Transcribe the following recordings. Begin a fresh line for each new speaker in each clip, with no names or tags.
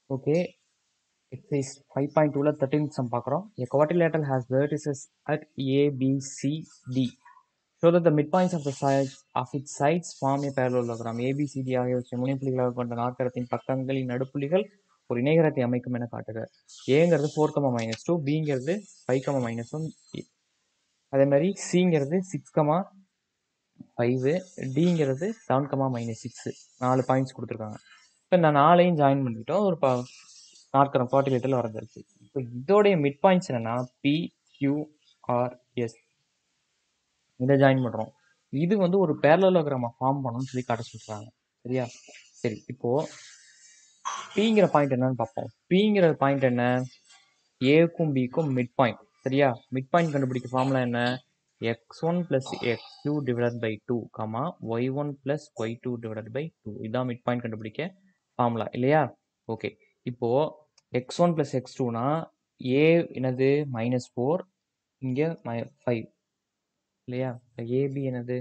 Okay exercise five point டூவில் thirteen sum பார்க்குறோம் A quadrilateral has vertices at A, B, C, D. So that the midpoints of the sides of its sides form a parallelogram. A, B, C, D ஆகியவற்றை முனைப்புள்ளிகளாக கொண்ட நாற்கரத்தின் பக்கங்களின் நடுப்புள்ளிகள் ஒரு இணைகரத்தை அமைக்கும் என காட்டுக ஏங்கிறது ஃபோர் கமா மைனஸ் டூ பிங்கிறது ஃபைவ் கமா மைனஸ் ஒன் அதே மாதிரி சிங்கிறது சிக்ஸ் கமா ஃபைவு டிங்கிறது செவன் கமா மைனஸ் சிக்ஸு நாலு பாயிண்ட்ஸ் கொடுத்துருக்காங்க இப்போ இந்த நாளையும் ஜாயின் பண்ணிட்டோம் ஒரு ப நாற்கரம் குவாட்டிலேட்டரில் வரைஞ்சிருச்சு இப்போ இதோடைய மிட் பாயிண்ட்ஸ் என்னென்னா பி கியூ ஆர் எஸ் இதை ஜாயின் பண்ணுறோம் இது வந்து ஒரு பேரலோகிராமை ஃபார்ம் பண்ணணும்னு சொல்லி காட்ட சொல்கிறாங்க சரியா சரி இப்போது பிங்கிற பாயிண்ட் என்னன்னு பார்ப்போம் பிங்கிற பாயிண்ட் என்ன ஏக்கும் பிக்கும் மிட் பாயிண்ட் சரியா மிட் பாயிண்ட் கண்டுபிடிக்க ஃபார்முலா என்ன x one plus x two divide by two comma y one plus y two divide by two இதான் மிட் பாயிண்ட் கண்டுபிடிக்க ஃபார்முலா இல்லையா ஓகே இப்போது எக்ஸ் ஒன் ப்ளஸ் எக்ஸ் டூனா ஏ என்னது minus four இங்கே மை ஃபைவ் இல்லையா ஏபி என்னது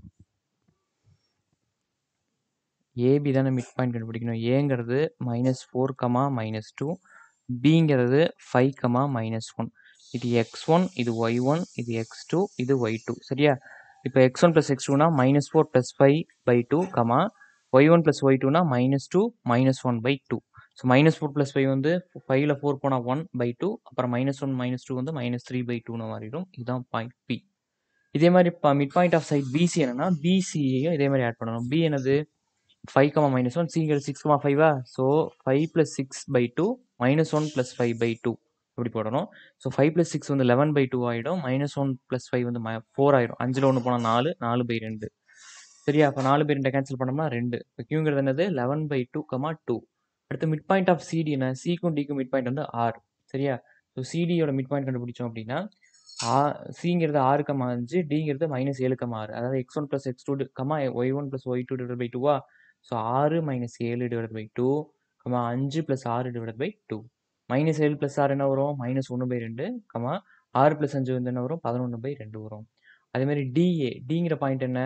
ஏபி தானே மிட் பாயிண்ட் கண்டுபிடிக்கணும் ஏங்கிறது minus four comma minus two பிங்கிறது ஃபைவ் கமா மைனஸ் ஒன் இது எக்ஸ் ஒன் இது ஒய் ஒன் இது எக்ஸ் டூ இது ஒய் டூ சரியா இப்போ எக்ஸ் ஒன் ப்ளஸ் எக்ஸ் டூனா minus four plus five by two comma y one plus y டூனா minus two minus one by two so minus four plus five வந்து ஃபைவ்ல four போனால் one by two அப்புறம் minus one minus two வந்து minus three by டூன்னு மாறிடும் இதுதான் point P இதே மாதிரி இப்போ mid point of side BC என்னன்னா பிசியையும் இதே மாதிரி ஆட் பண்ணணும் பி என்னது ஃபைவ் கமா மைனஸ் ஒன் சிங்கிறது சிக்ஸ் கமா ஃபைவா so five plus six by two minus one plus five by two இப்படி போடணும் ஸோ ஃபைவ் ப்ளஸ் சிக்ஸ் வந்து லெவன் பை டூ ஆகிடும் மைனஸ் ஒன் ப்ளஸ் ஃபைவ் வந்து four ஆயிடும் அஞ்சில் ஒன்று போனால் நாலு நாலு பை ரெண்டு சரியா அப்போ நாலு பை ரெண்டை கேன்சல் பண்ணோம்னா ரெண்டு இப்போ கியூங்கிறது என்னது eleven by two comma two அடுத்து மிட் பாயிண்ட் ஆஃப் சிடி என்ன சிக்கும் டிக்கும் மிட் பாயிண்ட் வந்து ஆர் சரியா ஸோ சிடியோட மிட் பாயிண்ட் கண்டுபிடிச்சோம் அப்படின்னா ஆ சிங்கிறது ஆறு கமா அஞ்சு டிங்கிறது மைனஸ் ஏழு கமா ஆறு அதாவது x one plus x two comma y one plus y two divide by டூவா ஸோ ஆறு மைனஸ் ஏழு டிவைட் பை டூ கமா அஞ்சு ப்ளஸ் ஆறு டிவைட் பை டூ மைனஸ் ஏழு ப்ளஸ் ஆறு என்ன வரும் மைனஸ் ஒன்று பை ரெண்டு கமா ஆறு ப்ளஸ் அஞ்சு வந்து என்ன வரும் பதினொன்று பை ரெண்டு வரும் அதேமாதிரி டிஏ டிங்கிற பாயிண்ட் என்ன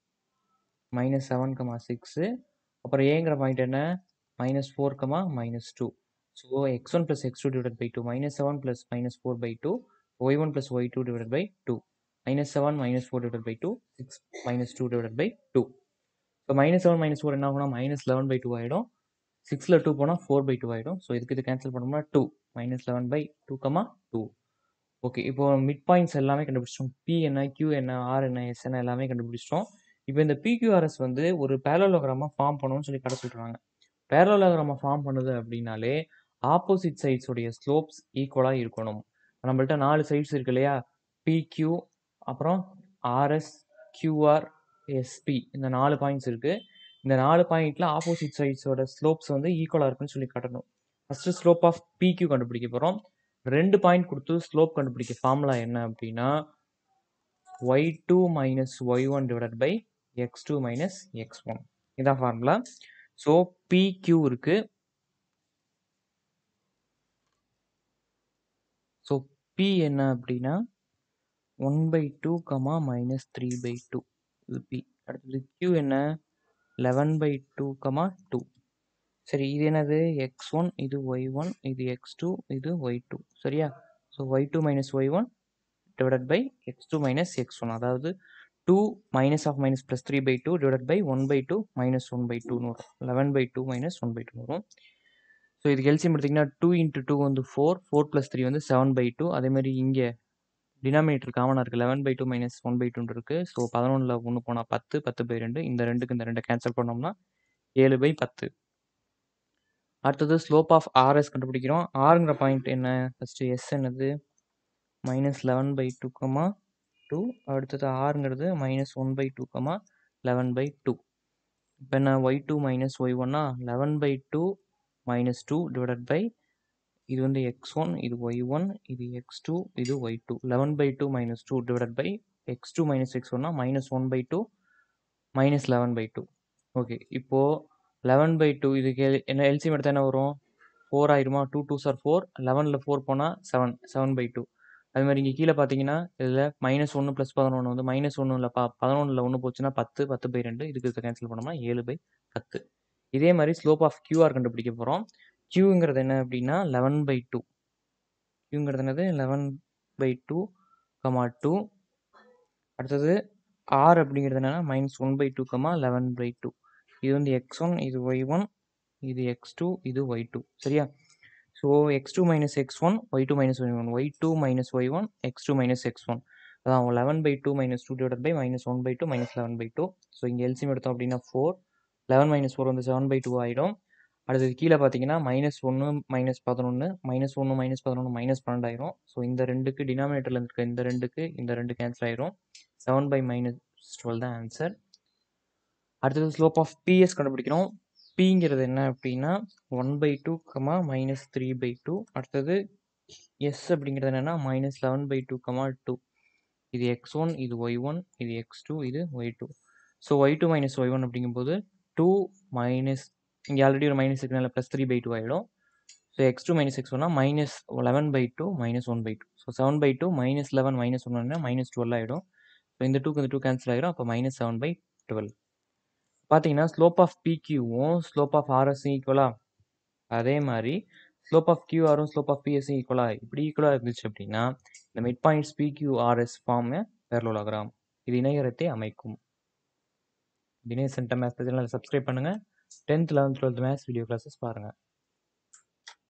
மைனஸ் செவன் கமா சிக்ஸு அப்புறம் ஏங்கிற பாயிண்ட் என்ன minus four comma minus two so x one plus x two divide by two minus seven plus minus four by two y one plus y two divide by two minus seven minus four divide by two six minus two divide by two so minus seven minus four என்ன ஆகும்னா minus eleven by two ஆகிடும் சிக்ஸில் two போனால் four by two ஆகிடும் so இதுக்கு இது cancel பண்ணோம்னா two minus eleven by two comma two okay இப்போ மிட் பாயிண்ட்ஸ் எல்லாமே கண்டுபிடிச்சிட்டோம் பி என்ன கியூ என்ன ஆர் என்ன எஸ் என்ன எல்லாமே கண்டுபிடிச்சிட்டோம் இப்போ இந்த பிக்யூஆர்எஸ் வந்து ஒரு பேரலோகிராமாக ஃபார்ம் பண்ணணும்னு சொல்லி கடை சொல்கிறாங்க பேரலோகிராமை ஃபார்ம் பண்ணுது அப்படின்னாலே ஆப்போசிட் சைட்ஸோடைய ஸ்லோப்ஸ் ஈக்குவலாக இருக்கணும் நம்மள்ட்ட நாலு சைட்ஸ் இருக்கு இல்லையா பிக்யூ அப்புறம் ஆர்எஸ் கியூஆர் எஸ்பி இந்த நாலு பாயிண்ட்ஸ் இருக்குது இந்த நாலு பாயிண்ட்ல ஆப்போசிட் சைட்ஸோட ஸ்லோப்ஸ் வந்து ஈக்குவலாக இருக்குன்னு சொல்லி காட்டணும் ஃபஸ்ட்டு ஸ்லோப் ஆஃப் பிக்யூ கண்டுபிடிக்க போகிறோம் ரெண்டு பாயிண்ட் கொடுத்து ஸ்லோப் கண்டுபிடிக்க ஃபார்முலா என்ன அப்படின்னா y two minus Y one divide by X two minus X one இதான் ஃபார்முலா ஸோ பிக்யூ இருக்கு ஸோ பி என்ன அப்படின்னா one by two comma minus three by two இது பி அடுத்தது கியூ என்ன eleven by two comma two சரி இது என்னது எக்ஸ் ஒன் இது ஒய் ஒன் இது எக்ஸ் டூ இது ஒய் டூ சரியா so Y two minus Y one divided by X two minus X one அதாவது two minus of minus plus three by two divide by one by two minus one by டூன்னு வரும் eleven by two minus one by two வரும் so இதுக்கு LCM எடுத்திங்கன்னா two into two வந்து four four plus three வந்து seven by two அதேமாதிரி இங்கே denominator காமனாக இருக்குது eleven by two minus one by டூன்னு இருக்குது ஸோ பதினொன்றில் ஒன்று போனால் பத்து பத்து பை ரெண்டு இந்த ரெண்டுக்கு இந்த ரெண்டை கேன்சல் பண்ணோம்னா ஏழு பை பத்து அடுத்தது ஸ்லோப் ஆஃப் ஆர்எஸ் கண்டுபிடிக்கிறோம் ஆறுங்கிற பாயிண்ட் என்ன ஃபஸ்ட்டு எஸ் என்னது minus eleven by two comma two அடுத்தது ஆறுங்கிறது minus one by two comma eleven by two இப்போ என்ன ஒய் டூ மைனஸ் ஒய் ஒன்னா eleven by two minus two divided by இது வந்து எக்ஸ் ஒன் இது ஒய் ஒன் இது எக்ஸ் டூ இது Y two eleven by two minus two divide by X two minus X ஒன்னா minus one by two minus eleven by two okay இப்போது eleven by two இதுக்கு என்ன LCM எடுத்தால் என்ன வரும் ஃபோர் ஆயிருமா டூ டூ சார் ஃபோர் லெவனில் four போனால் செவன் செவன் பை டூ அது மாதிரி இங்கே கீழே பார்த்தீங்கன்னா இதில் மைனஸ் ஒன்று ப்ளஸ் பதினொன்று வந்து மைனஸ் ஒன்று இல்லை பா பதினொன்றில் ஒன்று போச்சுன்னா பத்து பத்து பை ரெண்டு இதுக்கு கேன்சல் பண்ணோம்னா ஏழு பை பத்து இதே மாதிரி ஸ்லோப் ஆஃப் கியூஆர் கண்டுபிடிக்க போகிறோம் கியூங்கிறது என்ன அப்படின்னா லெவன் பை டூ கியூங்கிறது என்னது eleven by two comma two அடுத்தது ஆர் அப்படிங்கிறது என்னென்னா minus one by two comma eleven by two இது வந்து எக்ஸ் ஒன் இது ஒய் ஒன் இது எக்ஸ் டூ இது ஒய் டூ சரியா so X two minus X one Y two minus Y one Y two minus Y one X two minus X one அதான் eleven by two minus two divide by minus one by two minus eleven by two so இங்கே LCM எடுத்தோம் அப்படின்னா four eleven minus four வந்து seven by two ஆகிடும் அடுத்தது கீழே பார்த்தீங்கன்னா minus ஒன்று மைனஸ் பதினொன்று மைனஸ் ஒன்று மைனஸ் பதினொன்று மைனஸ் பன்னெண்டாயிரும் ஸோ இந்த ரெண்டுக்கு டினாமினேட்டரில் இருக்க இந்த ரெண்டுக்கு இந்த ரெண்டு கேன்சல் ஆயிரும் செவன் பை மைனஸ் டுவெல் தான் ஆன்சர் அடுத்தது ஸ்லோப் ஆஃப் பிஎஸ் கண்டுபிடிக்கணும் பிங்கிறது என்ன அப்படின்னா one by two comma minus three by two அடுத்தது எஸ் அப்படிங்கிறது என்னென்னா minus eleven by two comma two இது எக்ஸ் ஒன் இது ஒய் ஒன் இது எக்ஸ் டூ இது Y two so Y two minus Y one அப்படிங்கும்போது டூ மைனஸ் இங்கே already ஒரு மைனஸ் இருக்குனால ப்ளஸ் த்ரீ பை டூ ஆகிடும் so X two minus X ஒன்னா minus eleven by two minus one by two so seven by two minus eleven minus ஒன்னா minus twelve ஆகிடும் so இந்த டூக்கு இந்த டூ கேன்சல் ஆகிடும் அப்போ மைனஸ் செவன் பை டுவெல் பார்த்தீங்கன்னா ஸ்லோப் ஆஃப் பிக்யூவும் ஸ்லோப் ஆஃப் ஆர்எஸும் ஈக்குவலா அதே மாதிரி ஸ்லோப் ஆஃப் கியூஆரும் ஸ்லோப் ஆஃப் பிஎஸ்ஸும் ஈக்குவலா இப்படி ஈக்குவலாக இருந்துச்சு அப்படின்னா இந்த mid points PQRS form parallelogram இது இணையரத்தை அமைக்கும் தினேஷ் சென்டர் மேத்ஸ் சேனலை சப்ஸ்கிரைப் பண்ணுங்கள் tenth eleventh twelfth maths video classes பாருங்கள்